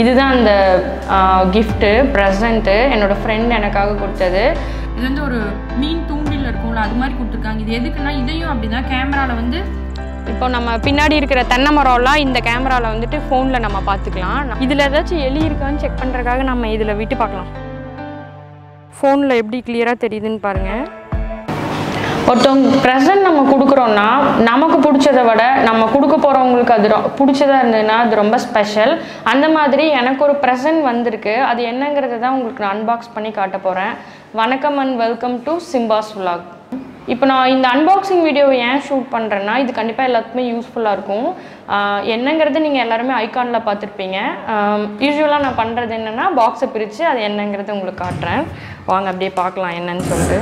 இதுதான் அந்த gift present என்னோட ஃப்ரெண்ட் எனக்காக கொடுத்தது இது வந்து ஒரு மீன் தூண்டில் இருக்கும்ல அது மாதிரி கொடுத்துருக்காங்க இது எதுக்குன்னா இதையும் அப்படிதான் கேமரால வந்து இப்போ நம்ம பின்னாடி இருக்கிற தென்னை மரம்லாம் இந்த கேமராவில் வந்துட்டு ஃபோனில் நம்ம பார்த்துக்கலாம் இதில் ஏதாச்சும் எலி இருக்கான்னு செக் பண்ணுறதுக்காக நம்ம இதில் விட்டு பார்க்கலாம் ஃபோனில் எப்படி கிளியராக தெரியுதுன்னு பாருங்கள் ஒருத்தவங்க ப்ரெசன்ட் நம்ம கொடுக்குறோன்னா நமக்கு பிடிச்சதை விட நம்ம கொடுக்க போகிறவங்களுக்கு அது ரொ- பிடிச்சதா இருந்ததுன்னா அது ரொம்ப ஸ்பெஷல் அந்த மாதிரி எனக்கு ஒரு ப்ரெசன்ட் வந்திருக்கு அது என்னங்கிறத தான் உங்களுக்கு நான் அன்பாக்ஸ் பண்ணி காட்ட போகிறேன் வணக்கம் அண்ட் வெல்கம் டு சிம்பாஸ் vlog இப்போ நான் இந்த அன்பாக்சிங் வீடியோவை ஏன் ஷூட் பண்ணுறேன்னா இது கண்டிப்பாக எல்லாத்துக்குமே யூஸ்ஃபுல்லாக இருக்கும் ஆஹ் என்னங்கிறது நீங்கள் எல்லாருமே ஐகானில் பார்த்துருப்பீங்க யூஸ்வலாக நான் பண்ணுறது என்னென்னா பாக்ஸை பிரித்து அது என்னங்கிறத உங்களுக்கு காட்டுறேன் வாங்க அப்படியே பார்க்கலாம் என்னன்னு சொல்லிட்டு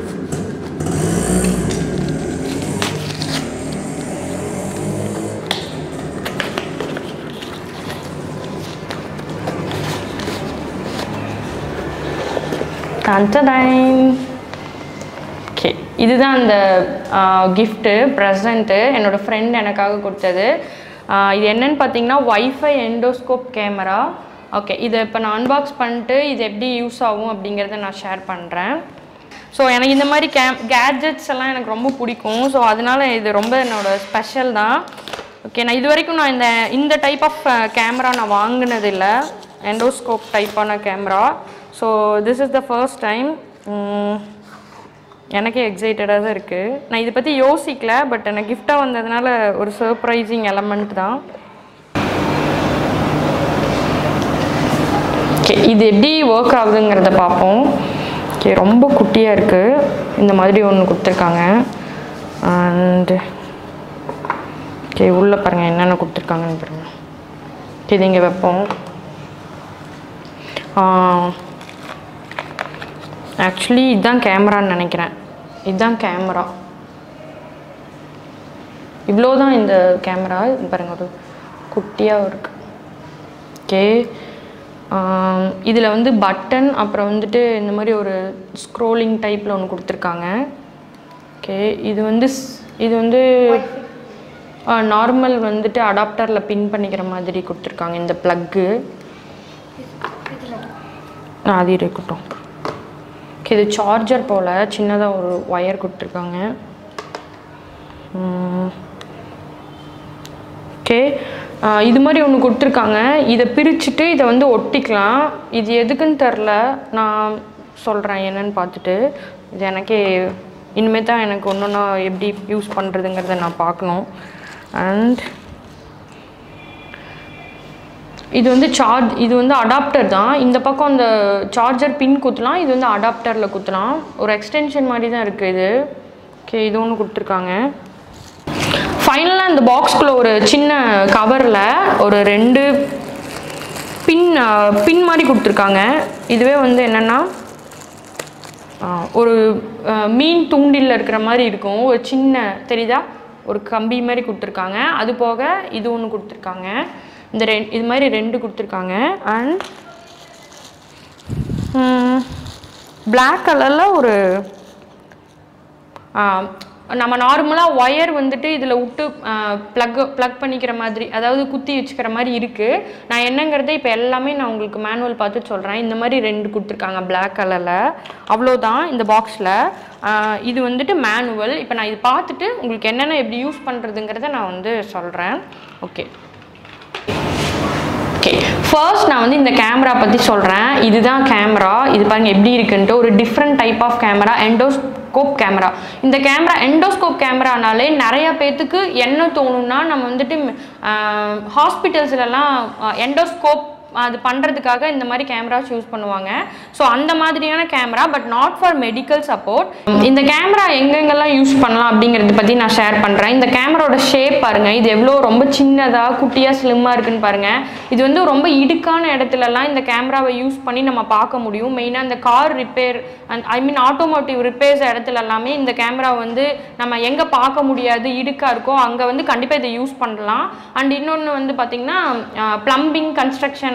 தந்தடைன் ஓகே இதுதான் அந்த கிஃப்ட்டு ப்ரெசண்ட்டு என்னோட ஃப்ரெண்ட் எனக்காக கொடுத்தது ஆஹ் இது என்னன்னு பார்த்தீங்கன்னா வைஃபை எண்டோஸ்கோப் கேமரா ஓகே இதை இப்போ நான் அன்பாக்ஸ் பண்ணிட்டு இது எப்படி யூஸ் ஆகும் அப்படிங்கிறத நான் ஷேர் பண்ணுறேன் ஸோ எனக்கு இந்த மாதிரி கேம் கேட்ஜெட்ஸ் எல்லாம் எனக்கு ரொம்ப பிடிக்கும் ஸோ அதனால இது ரொம்ப என்னோட ஸ்பெஷல் தான் ஓகே நான் இது வரைக்கும் நான் இந்த இந்த டைப் ஆஃப் கேமரா நான் வாங்கினது இல்லை எண்டோஸ்கோப் டைப்பான camera so this is the first time எனக்கே எக்ஸைட்டடாக தான் இருக்குது நான் இதை பற்றி யோசிக்கல பட் எனக்கு கிஃப்டாக வந்ததுனால ஒரு சர்ப்ரைசிங் எலமெண்ட் தான் ஓகே இது எப்படி ஒர்க் ஆகுதுங்கிறத பார்ப்போம் ஓகே ரொம்ப குட்டியாக இருக்குது இந்த மாதிரி ஒன்று கொடுத்துருக்காங்க அண்டு ஓகே உள்ளே பாருங்கள் என்னென்ன கொடுத்துருக்காங்கன்னு பாருங்கள் ஓகே இது இங்கே வைப்போம் ஆக்சுவலி இதுதான் கேமரான்னு நினைக்கிறேன் இதுதான் கேமரா இவ்வளோ தான் இந்த கேமரா இது பாருங்க ஒரு குட்டியாக இருக்கு ஓகே இதில் வந்து பட்டன் அப்புறம் வந்துட்டு இந்த மாதிரி ஒரு ஸ்க்ரோலிங் டைப்பில் ஒன்று கொடுத்துருக்காங்க ஓகே இது வந்து ஸ்- இது வந்து நார்மல் வந்துட்டு அடாப்டரில் பின் பண்ணிக்கிற மாதிரி கொடுத்துருக்காங்க இந்த ப்ளக்கு அது இருக்கட்டும் ஓகே இது சார்ஜர் போல் சின்னதாக ஒரு ஒயர் கொடுத்துருக்காங்க ஓகே இது மாதிரி ஒன்று கொடுத்துருக்காங்க இதை பிரிச்சுட்டு இதை வந்து ஒட்டிக்கலாம் இது எதுக்குன்னு தெரில நான் சொல்கிறேன் என்னன்னு பார்த்துட்டு இது எனக்கே இனிமேல் தான் எனக்கு ஒன்று ஒன்றா எப்படி யூஸ் பண்ணுறதுங்கிறத நான் பார்க்கணும் அண்ட் இது வந்து சார்ஜ் இது வந்து அடாப்டர் தான் இந்த பக்கம் அந்த சார்ஜர் பின் குத்தலாம் இது வந்து அடாப்டரில் குத்தலாம் ஒரு எக்ஸ்டென்ஷன் மாதிரி தான் இருக்குது இது ஓகே இது ஒன்று கொடுத்துருக்காங்க ஃபைனலாக இந்த பாக்ஸ்குள்ளே ஒரு சின்ன கவரில் ஒரு ரெண்டு பின் பின் மாதிரி கொடுத்துருக்காங்க இதுவே வந்து என்னென்னா ஒரு அஹ், மீன் தூண்டில் இருக்கிற மாதிரி இருக்கும் ஒரு சின்ன தெரியுதா ஒரு கம்பி மாதிரி கொடுத்துருக்காங்க அது போக இது ஒன்று கொடுத்துருக்காங்க இந்த ரெ இது மாதிரி ரெண்டு கொடுத்துருக்காங்க அண்ட் பிளாக் கலரில் ஒரு ஆ, நம்ம நார்மலாக ஒயர் வந்துட்டு இதில் விட்டு ப்ளக் ப்ளக் பண்ணிக்கிற மாதிரி அதாவது குத்தி வச்சுக்கிற மாதிரி இருக்குது நான் என்னங்கிறத இப்போ எல்லாமே நான் உங்களுக்கு மேனுவல் பார்த்து சொல்கிறேன் இந்த மாதிரி ரெண்டு கொடுத்துருக்காங்க பிளாக் கலரில் அவ்வளோதான் இந்த பாக்ஸில் இது வந்துட்டு மேனுவல் இப்போ நான் இது பார்த்துட்டு உங்களுக்கு என்னென்ன எப்படி யூஸ் பண்ணுறதுங்கிறத நான் வந்து சொல்கிறேன் ஓகே ஓகே ஃபர்ஸ்ட் நான் வந்து இந்த கேமரா பற்றி சொல்கிறேன் இதுதான் கேமரா இது பாருங்க எப்படி இருக்குன்ட்டு ஒரு different type of camera endoscope camera இந்த கேமரா எண்டோஸ்கோப் கேமரானாலே நிறைய பேர்த்துக்கு என்ன தோணும்னா நம்ம வந்துட்டு ஹாஸ்பிட்டல்ஸ்லலாம் எண்டோஸ்கோப் அது பண்ணுறதுக்காக இந்த மாதிரி கேமராஸ் யூஸ் பண்ணுவாங்க ஸோ அந்த மாதிரியான camera but not for medical support இந்த கேமரா எங்கெங்கெல்லாம் யூஸ் பண்ணலாம் அப்படிங்கிறத பற்றி நான் ஷேர் பண்ணுறேன் இந்த கேமராவோட ஷேப் பாருங்கள் இது எவ்வளோ ரொம்ப சின்னதாக குட்டியாக ஸ்லிம்மாக இருக்குன்னு பாருங்கள் இது வந்து ரொம்ப இடுக்கான இடத்துலலாம் இந்த கேமராவை யூஸ் பண்ணி நம்ம பார்க்க முடியும் மெயினாக இந்த car repair and I mean automotive repairs இடத்துல எல்லாமே இந்த கேமரா வந்து நம்ம எங்கே பார்க்க முடியாது இடுக்கா இருக்கோ அங்கே வந்து கண்டிப்பாக இதை யூஸ் பண்ணலாம் அண்ட் இன்னொன்று வந்து பார்த்திங்கன்னா ப்ளம்பிங் கன்ஸ்ட்ரக்ஷனில்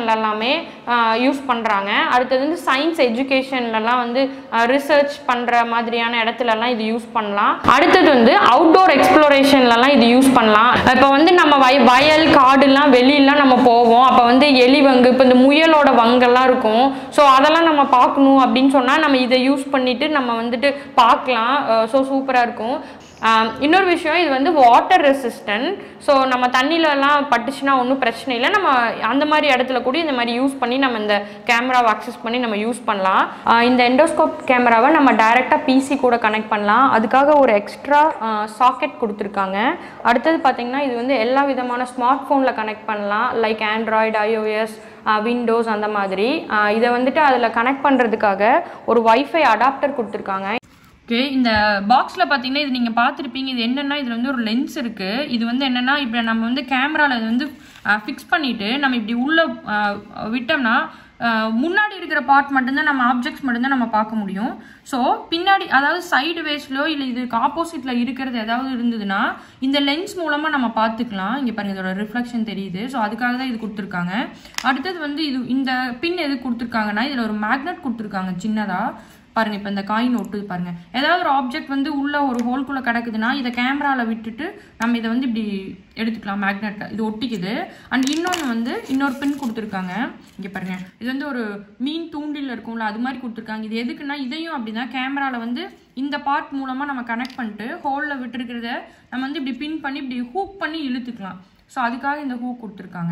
அப்ளிகேஷன்ல எல்லாமே யூஸ் பண்ணுறாங்க அடுத்தது வந்து சயின்ஸ் எஜுகேஷன்லலாம் வந்து ரிசர்ச் பண்ணுற மாதிரியான இடத்துலலாம் இது யூஸ் பண்ணலாம் அடுத்தது வந்து அவுட்டோர் எக்ஸ்ப்ளோரேஷன்லலாம் இது யூஸ் பண்ணலாம் இப்போ வந்து நம்ம வய வயல் காடுலாம் வெளியெல்லாம் நம்ம போவோம் அப்போ வந்து எலி வங்கு இப்போ இந்த முயலோட வங்கெல்லாம் இருக்கும் ஸோ அதெல்லாம் நம்ம பார்க்கணும் அப்படின்னு சொன்னால் நம்ம இதை யூஸ் பண்ணிட்டு நம்ம வந்துட்டு பார்க்கலாம் ஸோ சூப்பராக இருக்கும் ஆஹ் இன்னொரு விஷயம் இது வந்து வாட்டர் ரெசிஸ்டன்ட் ஸோ நம்ம தண்ணியிலலாம் பட்டுச்சுன்னா ஒன்றும் பிரச்சனை இல்லை நம்ம அந்த மாதிரி இடத்துல கூட இந்த மாதிரி யூஸ் பண்ணி நம்ம இந்த கேமராவை அக்சஸ் பண்ணி நம்ம யூஸ் பண்ணலாம் ஆஹ் இந்த எண்டோஸ்கோப் கேமராவை நம்ம டைரெக்டாக பிசி கூட கனெக்ட் பண்ணலாம் அதுக்காக ஒரு எக்ஸ்ட்ரா சாக்கெட் கொடுத்துருக்காங்க அடுத்தது பார்த்திங்கன்னா இது வந்து எல்லா விதமான ஸ்மார்ட் ஃபோனில் கனெக்ட் பண்ணலாம் லைக் ஆண்ட்ராய்டு ஐஓஎஸ் விண்டோஸ் அந்த மாதிரி ஆஹ் இதை வந்துட்டு அதில் கனெக்ட் பண்ணுறதுக்காக ஒரு வைஃபை அடாப்டர் கொடுத்துருக்காங்க ஓகே இந்த பாக்ஸில் பார்த்தீங்கன்னா இது நீங்கள் பார்த்துருப்பீங்க இது என்னென்னா இதில் வந்து ஒரு லென்ஸ் இருக்குது இது வந்து என்னென்னா இப்போ நம்ம வந்து கேமராவில் இது வந்து ஃபிக்ஸ் பண்ணிவிட்டு நம்ம இப்படி உள்ளே விட்டோம்னா அஹ், முன்னாடி இருக்கிற பார்ட் மட்டும்தான் நம்ம ஆப்ஜெக்ட்ஸ் மட்டும்தான் நம்ம பார்க்க முடியும் ஸோ பின்னாடி அதாவது சைடு வேஸ்லோ இல்லை இதுக்கு ஆப்போசிட்டில் இருக்கிறது ஏதாவது இருந்ததுன்னா இந்த லென்ஸ் மூலமாக நம்ம பார்த்துக்கலாம் இங்கே பாருங்க இதோட ரிஃப்ளெக்ஷன் தெரியுது ஸோ அதுக்காக தான் இது கொடுத்துருக்காங்க அடுத்தது வந்து இது இந்த பின் எது கொடுத்துருக்காங்கன்னா இதில் ஒரு மேக்னெட் கொடுத்துருக்காங்க சின்னதாக பாருங்க இப்போ இந்த காயின் ஒட்டுது பாருங்க ஏதாவது ஒரு ஆப்ஜெக்ட் வந்து உள்ள ஒரு ஹோல்குள்ள கிடக்குதுன்னா இதை கேமரால விட்டுட்டு நம்ம இதை வந்து இப்படி எடுத்துக்கலாம் மேக்னெட் இது ஒட்டிக்குது அண்ட் இன்னொன்று வந்து இன்னொரு பின் கொடுத்துருக்காங்க இங்கே பாருங்க இது வந்து ஒரு மீன் தூண்டில் இருக்கும்ல அது மாதிரி கொடுத்துருக்காங்க இது எதுக்குன்னா இதையும் அப்படிதான் கேமரால வந்து இந்த பார்ட் மூலமா நம்ம கனெக்ட் பண்ணிட்டு ஹோலில் விட்டுருக்கிறத நம்ம வந்து இப்படி பின் பண்ணி இப்படி ஹூக் பண்ணி இழுத்துக்கலாம் ஸோ அதுக்காக இந்த ஹூக் கொடுத்துருக்காங்க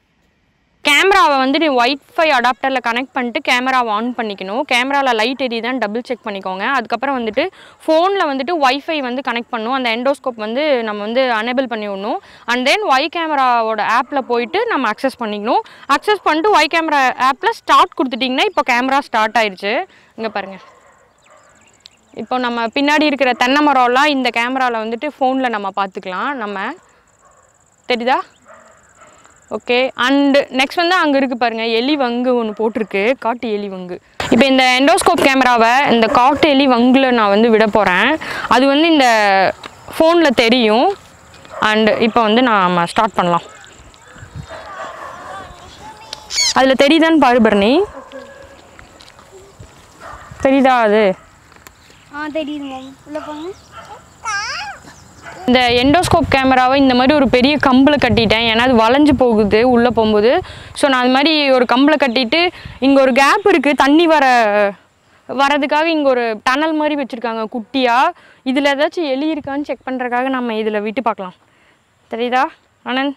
கேமராவை வந்து நீ ஒய்ஃபை அடாப்டரில் கனெக்ட் பண்ணிட்டு கேமராவை ஆன் பண்ணிக்கணும் கேமராவில் லைட் எரியுதான் டபுள் செக் பண்ணிக்கோங்க அதுக்கப்புறம் வந்துட்டு ஃபோனில் வந்துட்டு ஒய்ஃபை வந்து கனெக்ட் பண்ணும் அந்த எண்டோஸ்கோப் வந்து நம்ம வந்து அனேபிள் பண்ணி விடணும் அண்ட் தென் ஒய் கேமராவோட ஆப்பில் போயிட்டு நம்ம அக்சஸ் பண்ணிக்கணும் அக்சஸ் பண்ணிட்டு ஒய் கேமரா ஆப்பில் ஸ்டார்ட் கொடுத்துட்டிங்கன்னா இப்போ கேமரா ஸ்டார்ட் ஆயிடுச்சு இங்கே பாருங்கள் இப்போ நம்ம பின்னாடி இருக்கிற தென்னை மரம்லாம் இந்த கேமராவில் வந்துட்டு ஃபோனில் நம்ம பார்த்துக்கலாம் நம்ம தெரியுதா ஓகே அண்ட் நெக்ஸ்ட் வந்து அங்கே இருக்கு பாருங்க எலி வங்கு ஒன்று போட்டிருக்கு காட்டு எலி வங்கு இப்போ இந்த எண்டோஸ்கோப் கேமராவை இந்த காட்டு எலி வங்குல நான் வந்து விட போகிறேன் அது வந்து இந்த ஃபோனில் தெரியும் அண்ட் இப்போ வந்து நாம் ஸ்டார்ட் பண்ணலாம் அதில் தெரியுதான்னு பாரு பரணி தெரியுதா அது ஆ தெரியுது மேம் உள்ள போங்க இந்த எண்டோஸ்கோப் கேமராவை இந்த மாதிரி ஒரு பெரிய கம்பில் கட்டிட்டேன் ஏன்னா அது வளைஞ்சு போகுது உள்ளே போகும்போது ஸோ நான் அது மாதிரி ஒரு கம்பில் கட்டிட்டு இங்கே ஒரு கேப் இருக்குது தண்ணி வர வரதுக்காக இங்கே ஒரு டனல் மாதிரி வச்சுருக்காங்க குட்டியாக இதில் ஏதாச்சும் எலி இருக்கான்னு செக் பண்ணுறதுக்காக நம்ம இதில் விட்டு பார்க்கலாம் தெரியுதா ஆனந்த்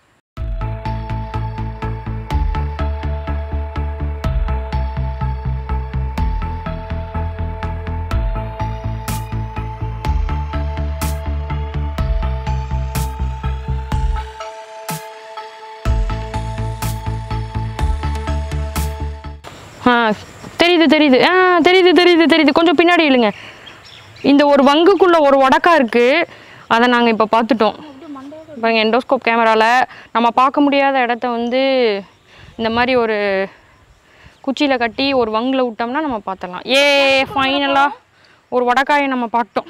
ஆ தெரியுது தெரியுது ஆ தெரியுது தெரியுது தெரியுது கொஞ்சம் பின்னாடி இழுங்க இந்த ஒரு வங்குக்குள்ள ஒரு உடக்கா இருக்கு அதை நாங்கள் இப்போ பார்த்துட்டோம் பாருங்க எண்டோஸ்கோப் கேமராவில் நம்ம பார்க்க முடியாத இடத்த வந்து இந்த மாதிரி ஒரு குச்சியில் கட்டி ஒரு வங்கில் விட்டோம்னா நம்ம பார்த்துடலாம் ஏ ஃபைனலாக ஒரு வடக்காயை நம்ம பார்த்தோம்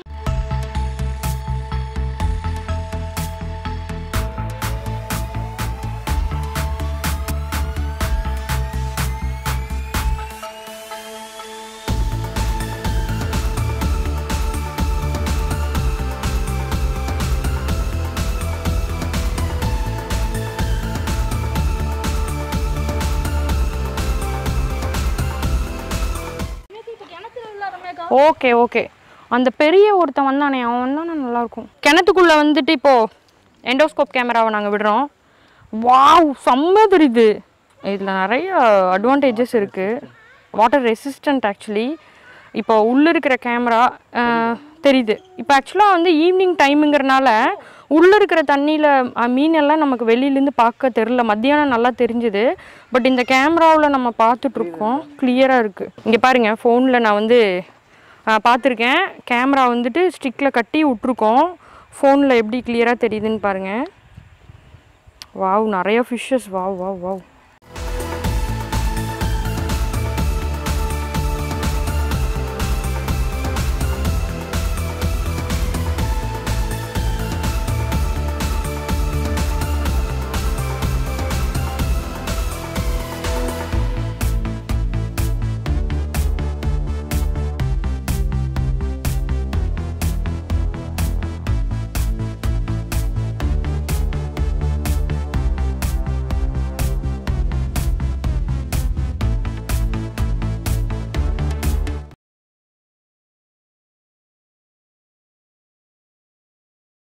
ஓகே ஓகே அந்த பெரிய ஒருத்தன் வந்தானே அவன் வந்தானே நல்லாயிருக்கும் கிணத்துக்குள்ளே வந்துட்டு இப்போது எண்டோஸ்கோப் கேமராவை நாங்கள் விடுறோம் வாவ் செம்ம தெரியுது இதில் நிறைய அட்வான்டேஜஸ் இருக்குது வாட்டர் ரெசிஸ்டன்ட் ஆக்சுவலி இப்போ உள்ளே இருக்கிற கேமரா தெரியுது இப்போ ஆக்சுவலாக வந்து ஈவினிங் டைமுங்கிறனால உள்ளே இருக்கிற தண்ணியில் மீன் எல்லாம் நமக்கு வெளியிலேருந்து பார்க்க தெரில மத்தியானம் நல்லா தெரிஞ்சுது பட் இந்த கேமராவில் நம்ம பார்த்துட்ருக்கோம் கிளியராக இருக்குது இங்கே பாருங்கள் ஃபோனில் நான் வந்து பார்த்துருக்கேன் கேமரா வந்துட்டு ஸ்டிக்கில் கட்டி விட்ருக்கோம் ஃபோனில் எப்படி கிளியராக தெரியுதுன்னு பாருங்கள் வாவ் நிறைய ஃபிஷ்ஷஸ் வாவ் வாவ் வாவ்